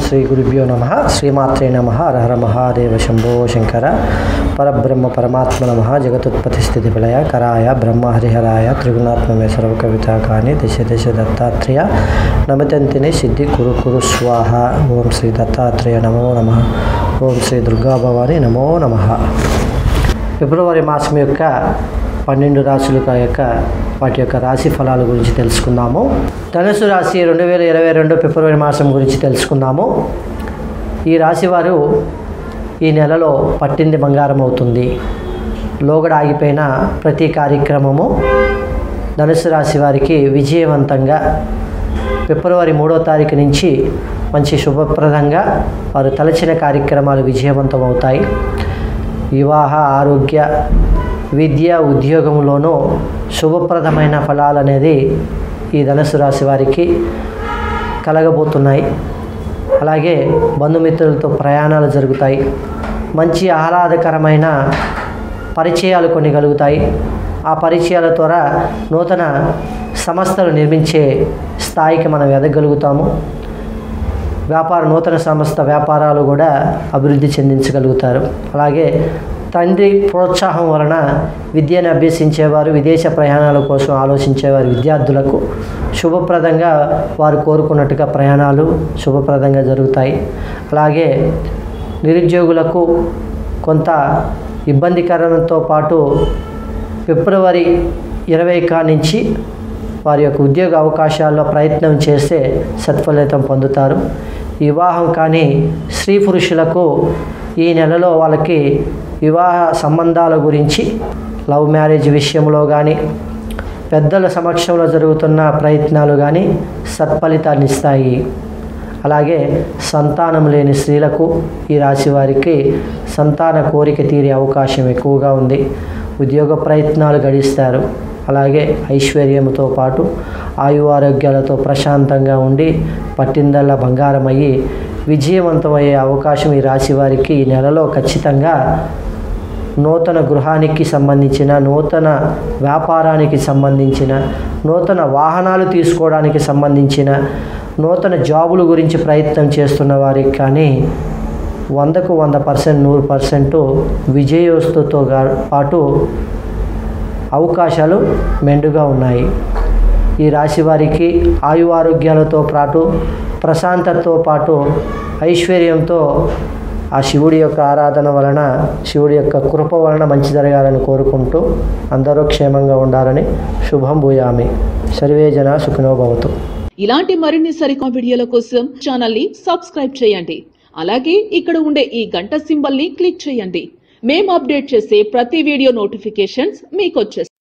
శ్రీ గురుభ్యో నమ శ్రీమాత్రే నమ హర మహాదేవ శంభో శంకర పరబ్రహ్మ పరమాత్మ నమ జగతుత్పత్తి స్థితి ప్రళయ కరాయ బ్రహ్మ హరిహరాయ త్రిగుణాత్మమే సర్వ కవితాకాని దిశ దిశ దత్తాత్రేయ నమితంతిని సిద్ధి కురు కురు స్వాహ ఓం శ్రీ దత్తాత్రేయ నమో నమ ఓం శ్రీ దుర్గా భవాని నమో నమ ఫిబ్రవరి మాసం యొక్క పన్నెండు రాశుల యొక్క వాటి యొక్క రాశి ఫలాల గురించి తెలుసుకుందాము ధనుసు రాశి రెండు వేల ఇరవై రెండు ఫిబ్రవరి మాసం గురించి తెలుసుకుందాము ఈ రాశి వారు ఈ నెలలో పట్టింది బంగారం అవుతుంది లోగడ ఆగిపోయిన ప్రతి కార్యక్రమము ధనుసు రాశి వారికి విజయవంతంగా ఫిబ్రవరి మూడో తారీఖు నుంచి మంచి శుభప్రదంగా వారు తలచిన కార్యక్రమాలు విజయవంతం అవుతాయి వివాహ ఆరోగ్య విద్య ఉద్యోగంలోనూ శుభప్రదమైన ఫలాలు అనేది ఈ ధనుసు రాశి వారికి కలగబోతున్నాయి అలాగే బంధుమిత్రులతో ప్రయాణాలు జరుగుతాయి మంచి ఆహ్లాదకరమైన పరిచయాలు కొన్ని కలుగుతాయి ఆ పరిచయాల ద్వారా నూతన సంస్థలు నిర్మించే స్థాయికి మనం ఎదగలుగుతాము వ్యాపార నూతన సంస్థ వ్యాపారాలు కూడా అభివృద్ధి చెందించగలుగుతారు అలాగే తండ్రి ప్రోత్సాహం వలన విద్యను అభ్యసించేవారు విదేశ ప్రయాణాల కోసం ఆలోచించేవారు విద్యార్థులకు శుభప్రదంగా వారు కోరుకున్నట్టుగా ప్రయాణాలు శుభప్రదంగా జరుగుతాయి అలాగే నిరుద్యోగులకు కొంత ఇబ్బందికరంతో పాటు ఫిబ్రవరి ఇరవై కా నుంచి వారి యొక్క ఉద్యోగ అవకాశాల్లో ప్రయత్నం చేస్తే సత్ఫలితం పొందుతారు వివాహం కానీ స్త్రీ పురుషులకు ఈ నెలలో వాళ్ళకి వివాహ సంబంధాల గురించి లవ్ మ్యారేజ్ విషయంలో కానీ పెద్దల సమక్షంలో జరుగుతున్న ప్రయత్నాలు కానీ సత్ఫలితాన్ని ఇస్తాయి అలాగే సంతానం లేని స్త్రీలకు ఈ రాశి వారికి సంతాన కోరిక తీరే అవకాశం ఎక్కువగా ఉంది ఉద్యోగ ప్రయత్నాలు గడిస్తారు అలాగే ఐశ్వర్యంతో పాటు ఆయు ఆరోగ్యాలతో ప్రశాంతంగా ఉండి పట్టిందల్లా బంగారం అయ్యి విజయవంతమయ్యే అవకాశం ఈ రాశి వారికి ఈ నెలలో ఖచ్చితంగా నూతన గృహానికి సంబంధించిన నూతన వ్యాపారానికి సంబంధించిన నూతన వాహనాలు తీసుకోవడానికి సంబంధించిన నూతన జాబుల గురించి ప్రయత్నం చేస్తున్న వారికి కానీ వందకు వంద పర్సెంట్ నూరు పర్సెంట్ విజయోస్తుతో పాటు అవకాశాలు మెండుగా ఉన్నాయి ఈ రాశి వారికి ఆయు ఆరోగ్యాలతో పాటు ప్రశాంతతతో పాటు ఐశ్వర్యంతో ఆ శివుడి యొక్క ఆరాధన వలన శివుడి యొక్క కృప వలన మంచి జరగాలని కోరుకుంటూ అందరూ క్షేమంగా ఉండాలని శుభం భూయామి సర్వే జన సుఖినో భవతు ఇలాంటి మరిన్ని సరికొత్త వీడియోల కోసం ఛానల్ ని సబ్స్క్రైబ్ చేయండి అలాగే ఇక్కడ ఉండే ఈ గంట సింబల్ ని క్లిక్ చేయండి మేము అప్డేట్ చేసే ప్రతి వీడియో నోటిఫికేషన్స్ మీకు వచ్చేస్తాయి